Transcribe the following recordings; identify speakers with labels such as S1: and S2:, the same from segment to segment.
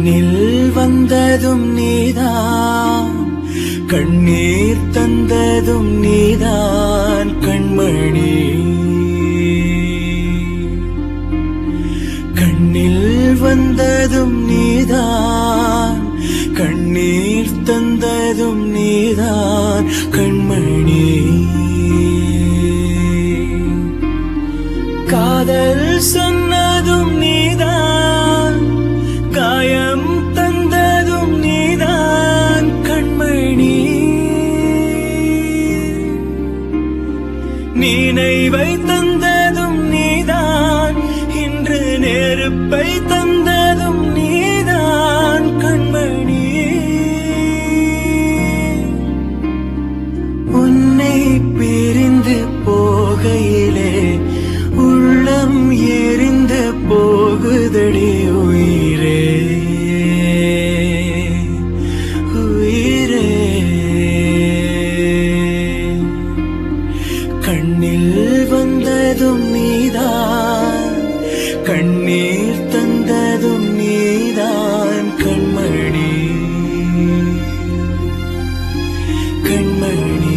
S1: கண்ணில் வந்ததும் நீதான் கண்ணீர் தந்ததும் நீதான் கண்மணி கண்ணில் வந்ததும் நீதான் கண்ணீர் தந்ததும் நீதான் கண்மணி காதல் சொன்னதும் நீதான் காயம் தந்ததும் நீதான் கண்மணி நினைவை தந்ததும் நீதான் இன்று நெருப்பை தந்ததும் நீதான் கண்மணி உன்னை பிரிந்து போகையிலே உள்ளம் எரிந்து போகுதடி உயிரே உயிரே கண்ணில் வந்ததும் நீதான் கண்ணீர் தந்ததும் நீதான் கண்மணி கண்மணி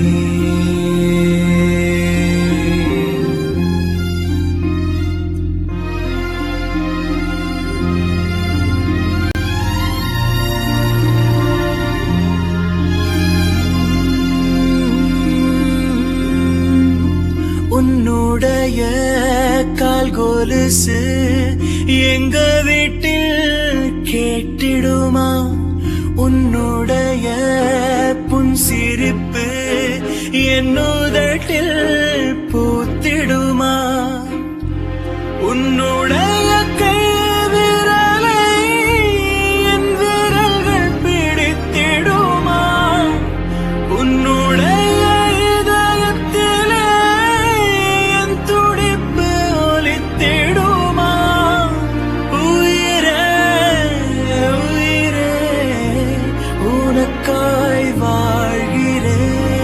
S1: உன்னுடைய கால் கொலுசு எங்க வீட்டில் கேட்டிடுமா உன்னுடைய புன் சிரிப்பு என்னுதட்டில் பூத்திடுமா உன்னுடைய கை விரலை என் விரல்கள் பிடித்திடுமா உன்னுடைய இதயத்திலே என் துடிப்பு ஒலித்திடுமா உயிரே உயிரே உனக்காய் வாழ்கிறேன்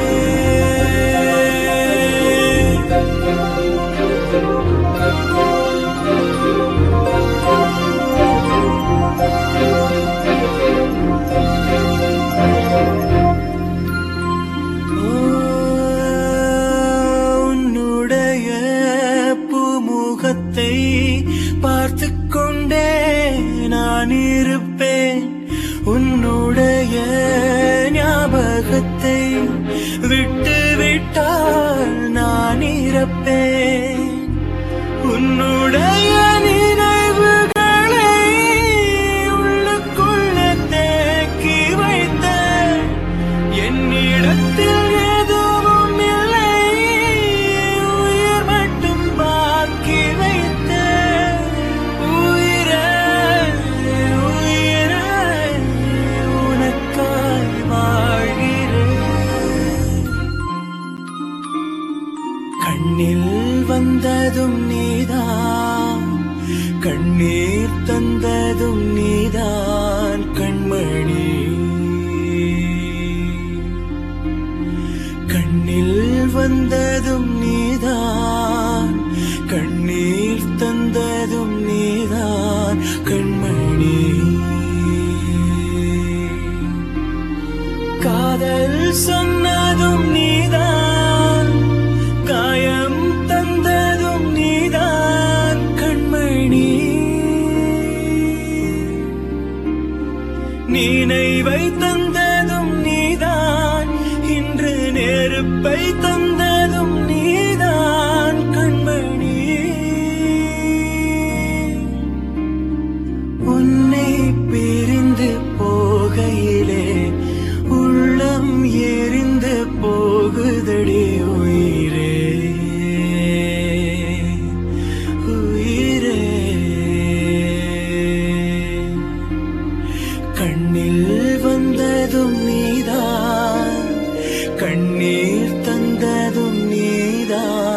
S1: உன்னுடைய பூமுகத்தை பார்த்து கொண்டே நான் இருப்பேன் உன்னுடைய ஞாபகத்தை விட்டு விட்டால் நான் இறப்பேன் உன்னுடைய நினைவுகளை உள்ளுக்குள்ள தேக்கி வைத்த என்னிடத்தில் எதுவும் இல்லை உயிர் மட்டும் பாக்கி வைத்த உயிரே உயிரே உனக்காய் வாழ்கிறேன் கண்ணில் வந்ததும் நீதான் கண்ணீர் தந்ததும் நீதான் கண்மணி கண்ணில் வந்ததும் நீதான் கண்ணீர் தந்ததும் நீதான் கண்மணி காதல் சொன்னதும் நீதான் காயம் தந்ததும் நீதான் கண்மணி நினைவை தந்ததும் நீதான் இன்று நெருப்பை தந்ததும் நீதான் கண்மணி உன்னை பிரிந்து போகையிலே உள்ளம் எரிந்து போகுதடி உயிரே உயிரே கண்ணில் வந்ததும் நீதான் கண்ணீர் தந்ததும் நீதான்